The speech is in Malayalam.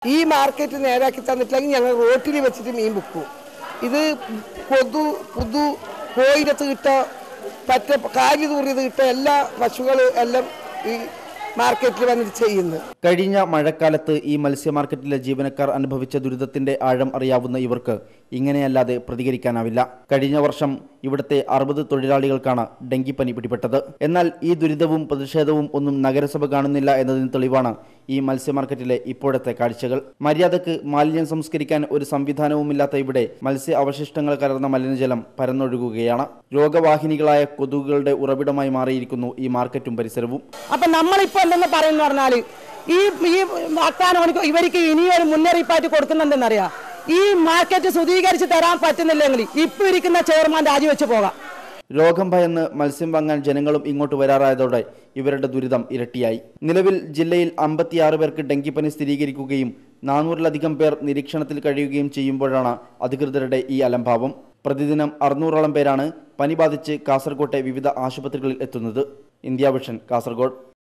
ഈ മാർക്കറ്റ് നേരാക്കി തന്നിട്ടില്ലെങ്കിൽ ഞങ്ങൾ റോട്ടിൽ വെച്ചിട്ട് മീൻ വിൽക്കും ഇത് കൊതു പുതു കോയിലത്ത് കിട്ട പറ്റ കാലി തൂറിയത് കിട്ട എല്ലാ പശുക്കൾ എല്ലാം ഈ മാർക്കറ്റിൽ വന്നിട്ട് ചെയ്യുന്നത് കഴിഞ്ഞ മഴക്കാലത്ത് ഈ മത്സ്യ മാർക്കറ്റിലെ ജീവനക്കാർ അനുഭവിച്ച ദുരിതത്തിന്റെ ആഴം അറിയാവുന്ന ഇവർക്ക് ഇങ്ങനെയല്ലാതെ പ്രതികരിക്കാനാവില്ല കഴിഞ്ഞ വർഷം ഇവിടുത്തെ അറുപത് തൊഴിലാളികൾക്കാണ് ഡെങ്കിപ്പനി പിടിപെട്ടത് എന്നാൽ ഈ ദുരിതവും പ്രതിഷേധവും ഒന്നും നഗരസഭ കാണുന്നില്ല എന്നതിന് തെളിവാണ് ഈ മത്സ്യ മാർക്കറ്റിലെ ഇപ്പോഴത്തെ കാഴ്ചകൾ മര്യാദക്ക് മാലിന്യം സംസ്കരിക്കാൻ ഒരു സംവിധാനവുമില്ലാത്ത ഇവിടെ മത്സ്യ അവശിഷ്ടങ്ങൾ കലർന്ന മലിനജലം പരന്നൊഴുകുകയാണ് രോഗവാഹിനികളായ കൊതുകുകളുടെ ഉറവിടമായി മാറിയിരിക്കുന്നു ഈ മാർക്കറ്റും പരിസരവും അപ്പൊ നമ്മളിപ്പോ എന്തെന്ന് പറയുന്ന പറഞ്ഞാല് ഈ ഈ വാഗ്ദാനം എനിക്ക് ഇവർക്ക് ഇനിയൊരു മുന്നറിയിപ്പായിട്ട് കൊടുക്കുന്നുണ്ടെന്നറിയാം ഈ മാർക്കറ്റ് ശുദ്ധീകരിച്ച് തരാൻ പറ്റുന്നില്ലെങ്കിൽ ഇപ്പൊ ഇരിക്കുന്ന ചെയർമാൻ രാജിവെച്ച് പോകാം രോഗം ഭയന്ന് മത്സ്യം വാങ്ങാൻ ജനങ്ങളും ഇങ്ങോട്ട് വരാറായതോടെ ഇവരുടെ ദുരിതം ഇരട്ടിയായി നിലവിൽ ജില്ലയിൽ അമ്പത്തിയാറ് പേർക്ക് ഡെങ്കിപ്പനി സ്ഥിരീകരിക്കുകയും നാനൂറിലധികം പേർ നിരീക്ഷണത്തിൽ കഴിയുകയും ചെയ്യുമ്പോഴാണ് അധികൃതരുടെ ഈ അലംഭാവം പ്രതിദിനം അറുന്നൂറോളം പേരാണ് പനി ബാധിച്ച് കാസർകോട്ടെ വിവിധ ആശുപത്രികളിൽ എത്തുന്നത് ഇന്ത്യ വിഷൻ കാസർഗോഡ്